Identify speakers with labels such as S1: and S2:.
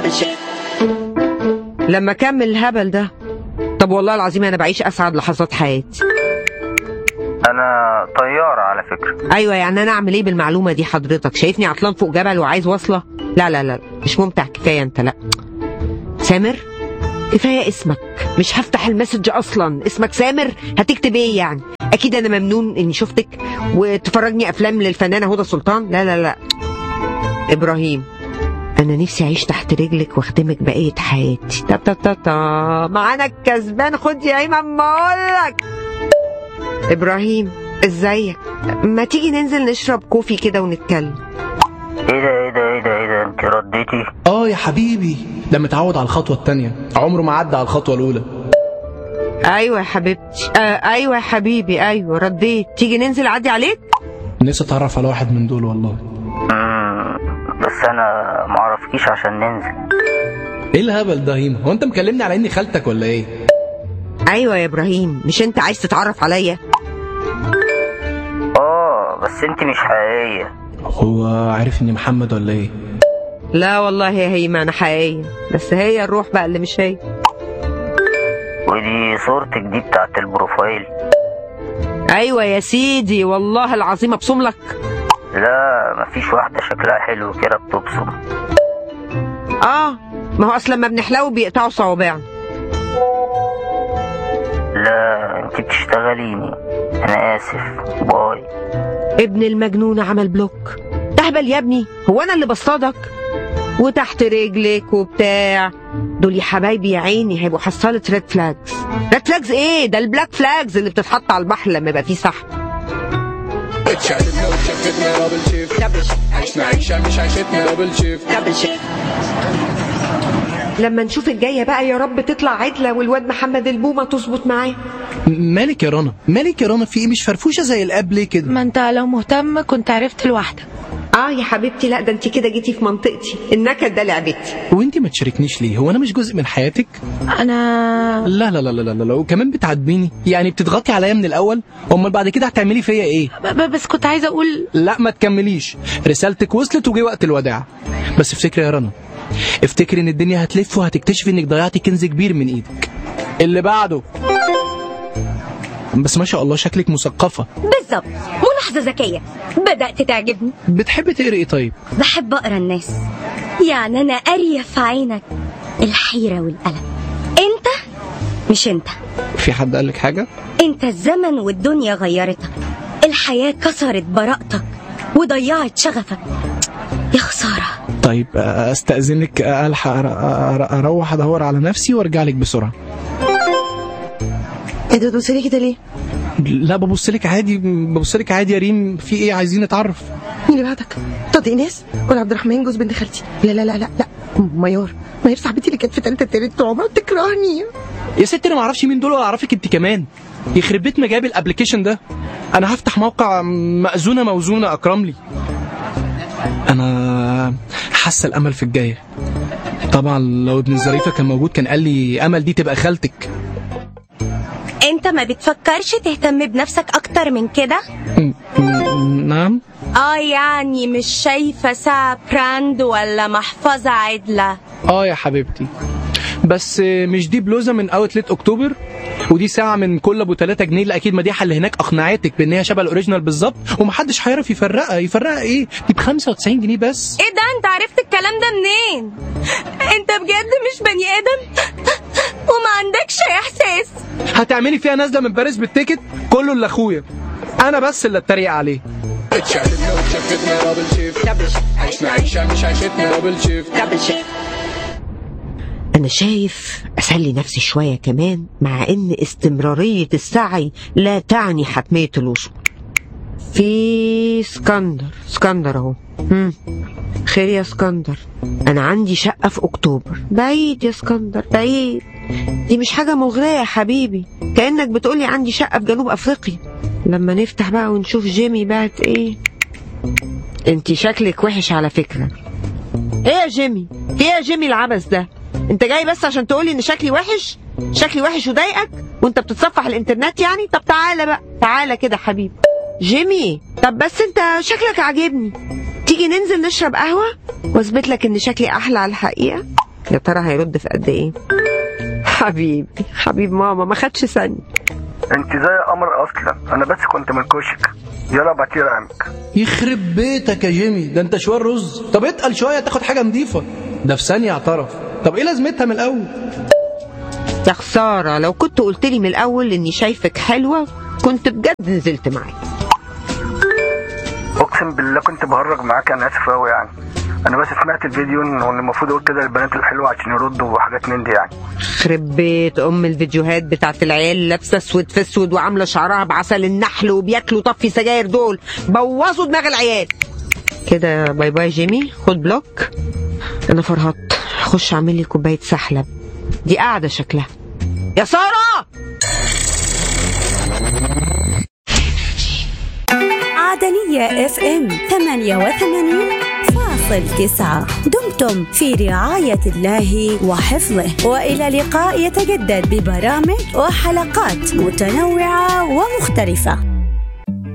S1: لما كمل الهبل ده طب والله العظيم انا بعيش اسعد لحظات حياتي
S2: انا طيارة على فكرة
S1: ايوه يعني انا اعمل ايه بالمعلومه دي حضرتك شايفني عطلان فوق جبل وعايز واصله لا لا لا مش ممتع كفايه انت لا سامر كفايه اسمك مش هفتح المسج اصلا اسمك سامر هتكتب ايه يعني اكيد انا ممنون اني شفتك وتفرجني افلام للفنانه هدى سلطان لا لا لا ابراهيم انا نفسي اعيش تحت رجلك واخدمك بقيه حياتي تا تا تا تا معانا الكسبان خد يا ايمن ما اقولك ابراهيم ازيك ما تيجي ننزل نشرب كوفي كده ونتكلم
S2: ايه ده ايه ده ايه ده ايه ده انت رديتي
S3: اه يا حبيبي ده متعود على الخطوة التانية عمره ما عدى على الخطوة الأولى
S1: ايوه يا حبيبتي آه ايوه يا حبيبي ايوه رديت تيجي ننزل عدي عليك
S3: نفسي أتعرف على واحد من دول والله
S2: مم، بس انا معرفكيش عشان ننزل
S3: إيه الهبل ده هيما هو أنت مكلمني على إني خالتك ولا إيه
S1: ايوه يا ابراهيم مش انت عايز تتعرف عليا
S2: اه بس انت مش حقيقية
S3: هو عارف إني محمد ولا إيه
S1: لا والله يا هيما انا حقيقيه بس هي الروح بقى اللي مش هي
S2: ودي صورتك دي بتاعت البروفايل
S1: ايوه يا سيدي والله العظيم ابصم لك
S2: لا مفيش واحدة شكلها حلو كده بتبصم
S1: اه ما هو اصلا لما بنحلو بيقطعوا صوابعنا
S2: لا انت بتشتغليني انا اسف باي
S1: ابن المجنون عمل بلوك اهبل يا ابني هو انا اللي بصطادك وتحت رجلك وبتاع دول يا حبايبي يا عيني هيبقوا حصاله ريد فلاجز ريد فلاجز ايه ده البلاك فلاجز اللي بتتحط على البحر لما يبقى فيه سحب
S4: اتشقلبنا وشفتنا دبل شيفت عشنا عيشة مش عيشتنا دبل شيفت
S1: لما نشوف الجايه بقى يا رب تطلع عدله والواد محمد البومه تظبط معاه
S3: مالك يا رنا مالك يا رنا في إيه مش فرفوشة زي القبل ليه كده
S5: ما انت لو مهتم كنت عرفت لوحدك
S1: اه يا حبيبتي لا ده انت كده جيتي في منطقتي النكد ده لعبتي
S3: وانت ما تشاركنيش ليه هو انا مش جزء من حياتك
S5: انا
S3: لا لا لا لا لا لا وكمان بتعاتبيني يعني بتضغطي عليا من الاول امال بعد كده هتعملي فيا ايه
S5: ب- ب- بس كنت عايزه اقول
S3: لا ما تكمليش رسالتك وصلت وجه وقت الوداع بس افتكري يا رنا افتكري ان الدنيا هتلف وهتكتشفي انك ضيعتي كنز كبير من ايدك اللي بعده بس ما شاء الله شكلك مثقفة
S6: بالظبط ملاحظة ذكية بدأت تعجبني
S3: بتحبي تقري ايه طيب
S6: بحب أقرأ الناس يعني أنا قارية في عينك الحيرة والقلق أنت مش أنت
S3: في حد قال لك حاجة
S6: أنت الزمن والدنيا غيرتك الحياة كسرت براءتك وضيعت شغفك يا خسارة
S3: طيب استأذنك الحق أر- أر- اروح ادور على نفسي وارجع لك بسرعة
S5: ايه ده تبص لي كده ليه؟
S3: لا ببص لك عادي ببص لك عادي يا ريم في ايه عايزين نتعرف
S5: مين اللي بعتك؟ طب ايناس ولا عبد الرحمن جوز بنت خالتي؟ لا لا لا لا لا ميار ميار صاحبتي اللي كانت في ثالثه تالت عمرها بتكرهني
S3: يا ست انا ما اعرفش مين دول ولا اعرفك انت كمان يخرب بيت ما جاب الابلكيشن ده انا هفتح موقع مأذونه موزونه اكرم لي انا حاسه الامل في الجايه طبعا لو ابن الظريفه كان موجود كان قال لي امل دي تبقى خالتك
S6: أنت ما بتفكرش تهتم بنفسك أكتر من كده؟
S3: م- م- نعم
S6: آه يعني مش شايفة ساعة براند ولا محفظة عدلة
S3: اه يا حبيبتي بس مش دي بلوزه من اوتلت اكتوبر ودي ساعة من كل ابو 3 جنيه اللي اكيد مديحة اللي هناك اقنعتك بان هي شبه الاوريجينال بالظبط ومحدش هيعرف يفرقها يفرقها ايه دي ب 95 جنيه بس
S6: ايه ده انت عرفت الكلام ده منين انت بجد مش بني ادم وما عندكش احساس
S3: هتعملي فيها نازله من باريس بالتيكت كله اللي اخويا انا بس اللي اتريق عليه
S4: اتشقلبنا وشفتنا دبل شيفت عشنا عيشة مش عيشتنا دبل شيفت
S1: أنا شايف أسلي نفسي شوية كمان مع إن استمرارية السعي لا تعني حتمية الوصول في اسكندر اسكندر أهو هم. خير يا اسكندر أنا عندي شقة في أكتوبر بعيد يا اسكندر بعيد دي مش حاجة مغرية يا حبيبي كأنك بتقولي عندي شقة في جنوب أفريقيا لما نفتح بقى ونشوف جيمي بعت إيه انتي شكلك وحش على فكرة ايه يا جيمي في ايه يا جيمي العبث ده انت جاي بس عشان تقولي ان شكلي وحش شكلي وحش وضايقك وانت بتتصفح الانترنت يعني طب تعالى بقى تعالى كده حبيبي جيمي طب بس انت شكلك عاجبني تيجي ننزل نشرب قهوة واثبت لك ان شكلي احلى على الحقيقة يا ترى هيرد في قد ايه حبيبي حبيب ماما ما خدش ثانيه
S2: انت زي قمر اصلا انا بس كنت من كشك يلا ابعتي رقمك
S3: يخرب بيتك يا جيمي ده انت شويه رز طب اتقل شويه تاخد حاجه نظيفه ده في ثانيه اعترف طب ايه لازمتها من الاول
S1: يا خساره لو كنت قلت لي من الاول اني شايفك حلوه كنت بجد نزلت معاك
S2: اقسم بالله كنت بهرج معاك انا اسف قوي يعني انا بس سمعت الفيديو ان المفروض اقول كده للبنات الحلوه عشان يردوا وحاجات من دي يعني
S1: خرب بيت ام الفيديوهات بتاعت العيال لابسه اسود في اسود وعامله شعرها بعسل النحل وبياكلوا طفي سجاير دول بوظوا دماغ العيال كده باي باي جيمي خد بلوك انا فرهطت خش اعمل لي كوبايه سحلب دي قاعده شكلها يا ساره
S7: عدنية اف ام 88 فاصل تسعة دمتم في رعاية الله وحفظه وإلى لقاء يتجدد ببرامج وحلقات متنوعة ومختلفة